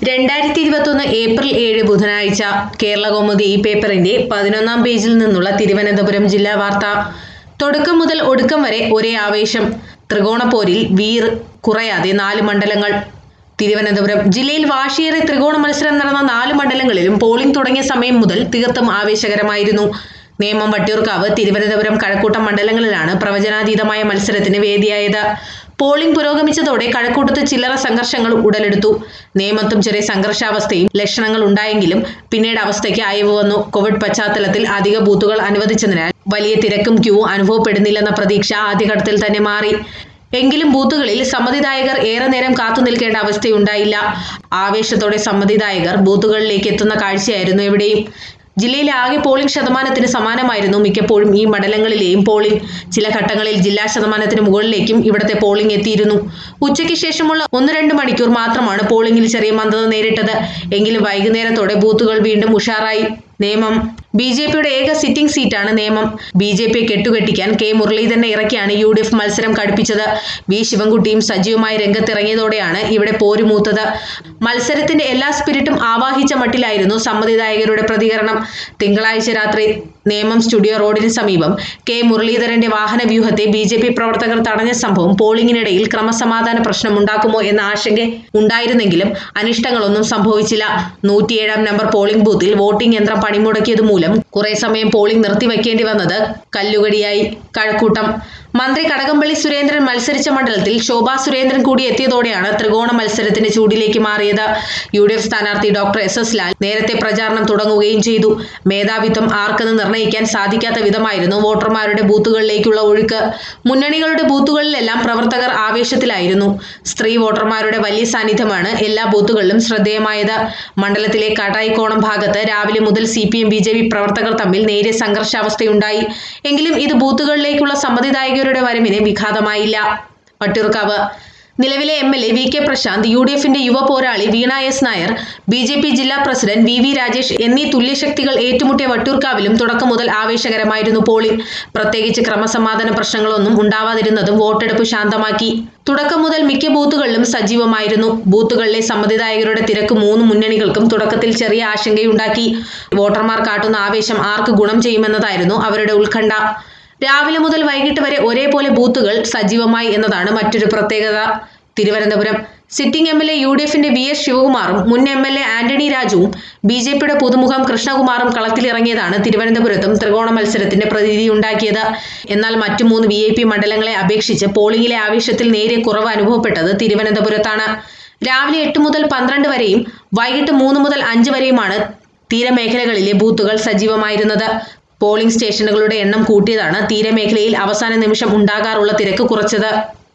രണ്ടായിരത്തി ഇരുപത്തൊന്ന് ഏപ്രിൽ ഏഴ് ബുധനാഴ്ച കേരള കൗമുദി ഈ പേപ്പറിന്റെ പതിനൊന്നാം പേജിൽ നിന്നുള്ള തിരുവനന്തപുരം ജില്ലാ വാർത്ത തുടക്കം മുതൽ ഒടുക്കം വരെ ഒരേ ആവേശം ത്രികോണപ്പോരിൽ വീർ കുറയാതെ നാല് മണ്ഡലങ്ങൾ തിരുവനന്തപുരം ജില്ലയിൽ വാശിയേറെ ത്രികോണ മത്സരം നടന്ന നാല് മണ്ഡലങ്ങളിലും പോളിംഗ് തുടങ്ങിയ സമയം മുതൽ തീർത്തും ആവേശകരമായിരുന്നു നേമം വട്ടിയൂർക്കാവ് തിരുവനന്തപുരം കഴക്കൂട്ടം മണ്ഡലങ്ങളിലാണ് പ്രവചനാതീതമായ മത്സരത്തിന് വേദിയായത് പോളിംഗ് പുരോഗമിച്ചതോടെ കഴക്കൂട്ടത്ത് ചില്ലറ സംഘർഷങ്ങൾ ഉടലെടുത്തു നേമത്തും ചെറിയ സംഘർഷാവസ്ഥയും ലക്ഷണങ്ങൾ ഉണ്ടായെങ്കിലും പിന്നീട് അവസ്ഥയ്ക്ക് അയവ് വന്നു കോവിഡ് പശ്ചാത്തലത്തിൽ അധിക ബൂത്തുകൾ അനുവദിച്ചതിനാൽ വലിയ തിരക്കും ക്യൂ അനുഭവപ്പെടുന്നില്ലെന്ന പ്രതീക്ഷ ആദ്യഘട്ടത്തിൽ തന്നെ മാറി എങ്കിലും ബൂത്തുകളിൽ സമ്മതിദായകർ ഏറെ നേരം കാത്തു നിൽക്കേണ്ട അവസ്ഥയുണ്ടായില്ല ആവേശത്തോടെ സമ്മതിദായകർ ബൂത്തുകളിലേക്ക് എത്തുന്ന കാഴ്ചയായിരുന്നു എവിടെയും ജില്ലയിലെ ആകെ പോളിംഗ് ശതമാനത്തിന് സമാനമായിരുന്നു മിക്കപ്പോഴും ഈ മണ്ഡലങ്ങളിലെയും പോളിംഗ് ചില ഘട്ടങ്ങളിൽ ജില്ലാ ശതമാനത്തിന് മുകളിലേക്കും ഇവിടത്തെ പോളിംഗ് എത്തിയിരുന്നു ഉച്ചയ്ക്ക് ശേഷമുള്ള ഒന്ന് രണ്ട് മണിക്കൂർ മാത്രമാണ് പോളിംഗിൽ ചെറിയ മന്ദത നേരിട്ടത് എങ്കിലും വൈകുന്നേരത്തോടെ ബൂത്തുകൾ വീണ്ടും ഉഷാറായി നിയമം ബി ജെ പിയുടെ ഏക സിറ്റിംഗ് സീറ്റാണ് നിയമം ബി ജെ പിയെ കെട്ടുകെട്ടിക്കാൻ കെ മുരളീധരനെ ഇറക്കിയാണ് യു ഡി എഫ് മത്സരം കടുപ്പിച്ചത് വി ശിവൻകുട്ടിയും സജീവമായി രംഗത്തിറങ്ങിയതോടെയാണ് ഇവിടെ പോരുമൂത്തത് മത്സരത്തിന്റെ എല്ലാ സ്പിരിറ്റും ആവാഹിച്ച മട്ടിലായിരുന്നു സമ്മതിദായകരുടെ പ്രതികരണം തിങ്കളാഴ്ച രാത്രി നേമം സ്റ്റുഡിയോ റോഡിന് സമീപം കെ മുരളീധരന്റെ വാഹന വ്യൂഹത്തെ ബി ജെ പി പ്രവർത്തകർ തടഞ്ഞ സംഭവം പോളിംഗിനിടയിൽ ക്രമസമാധാന പ്രശ്നമുണ്ടാക്കുമോ എന്ന ആശങ്ക ഉണ്ടായിരുന്നെങ്കിലും അനിഷ്ടങ്ങളൊന്നും സംഭവിച്ചില്ല നൂറ്റിയേഴാം നമ്പർ പോളിംഗ് ബൂത്തിൽ വോട്ടിംഗ് യന്ത്രം പണിമുടക്കിയത് മൂലം കുറെ സമയം പോളിംഗ് നിർത്തിവെക്കേണ്ടി വന്നത് കല്ലുകടിയായി കഴക്കൂട്ടം മന്ത്രി കടകംപള്ളി സുരേന്ദ്രൻ മത്സരിച്ച മണ്ഡലത്തിൽ ശോഭാ സുരേന്ദ്രൻ കൂടി എത്തിയതോടെയാണ് ത്രികോണ മത്സരത്തിന്റെ ചൂടിലേക്ക് മാറിയത് യു ഡി എഫ് സ്ഥാനാർത്ഥി ഡോക്ടർ എസ് എസ് ലാൽ നേരത്തെ പ്രചാരണം തുടങ്ങുകയും ചെയ്തു മേധാവിത്വം ആർക്കെന്ന് നിർണ്ണയിക്കാൻ സാധിക്കാത്ത വിധമായിരുന്നു വോട്ടർമാരുടെ ബൂത്തുകളിലേക്കുള്ള ഒഴുക്ക് മുന്നണികളുടെ ബൂത്തുകളിലെല്ലാം പ്രവർത്തകർ ആവേശത്തിലായിരുന്നു സ്ത്രീ വോട്ടർമാരുടെ വലിയ സാന്നിധ്യമാണ് എല്ലാ ബൂത്തുകളിലും ശ്രദ്ധേയമായത് മണ്ഡലത്തിലെ കാട്ടായിക്കോണം ഭാഗത്ത് രാവിലെ മുതൽ C P M B J P പ്രവർത്തകർ തമ്മിൽ നേരിയ സംഘർഷാവസ്ഥയുണ്ടായി എങ്കിലും ഇത് ബൂത്തുകളിലേക്കുള്ള സമ്മതിദായകരുടെ വരവിന് വിഘാതമായില്ല വട്ടിയൂർക്കാവ് നിലവിലെ M L A V K Prasanth U D എഫിന്റെ യുവ പോരാളി Veena S Nair B J P ജില്ലാ പ്രസിഡന്റ് വി വി രാജേഷ് എന്നീ തുല്യശക്തികൾ ഏറ്റുമുട്ടിയ വട്ടിയൂർക്കാവിലും തുടക്കം മുതൽ ആവേശകരമായിരുന്നു പോളിംഗ് പ്രത്യേകിച്ച് ക്രമസമാധാന പ്രശ്നങ്ങളൊന്നും ഉണ്ടാവാതിരുന്നതും വോട്ടെടുപ്പ് ശാന്തമാക്കി തുടക്കം മുതൽ മിക്ക ബൂത്തുകളിലും സജീവമായിരുന്നു ബൂത്തുകളിലെ സമ്മതിദായകരുടെ തിരക്ക് മൂന്ന് മുന്നണികൾക്കും തുടക്കത്തിൽ ചെറിയ ആശങ്കയുണ്ടാക്കി വോട്ടർമാർ കാട്ടുന്ന ആവേശം ആർക്ക് ഗുണം ചെയ്യുമെന്നതായിരുന്നു അവരുടെ ഉത്കണ്ഠ രാവിലെ മുതൽ വൈകിട്ട് വരെ ഒരേപോലെ ബൂത്തുകൾ സജീവമായി എന്നതാണ് മറ്റൊരു പ്രത്യേകത Thiruvananthapuram sitting M L A U D എഫിന്റെ വി എസ് ശിവകുമാറും മുൻ എം എൽ എ ആന്റണി രാജുവും ബി ജെ പിയുടെ പുതുമുഖം കൃഷ്ണകുമാറും കളത്തിലിറങ്ങിയതാണ് തിരുവനന്തപുരത്തും ത്രികോണ മത്സരത്തിന്റെ പ്രതീതി ഉണ്ടാക്കിയത് എന്നാൽ മറ്റു മൂന്ന് വി ഐ പി മണ്ഡലങ്ങളെ അപേക്ഷിച്ച് പോളിംഗിലെ ആവേശത്തിൽ നേരിയ കുറവ് അനുഭവപ്പെട്ടത് തിരുവനന്തപുരത്താണ് രാവിലെ എട്ട് മുതൽ പന്ത്രണ്ട് വരെയും വൈകിട്ട് മൂന്ന് മുതൽ അഞ്ച് വരെയുമാണ് തീരമേഖലകളിലെ ബൂത്തുകൾ സജീവമായിരുന്നത് പോളിംഗ് സ്റ്റേഷനുകളുടെ എണ്ണം കൂട്ടിയതാണ് തീരമേഖലയിൽ അവസാന നിമിഷം ഉണ്ടാകാറുള്ള തിരക്ക് കുറച്ചത്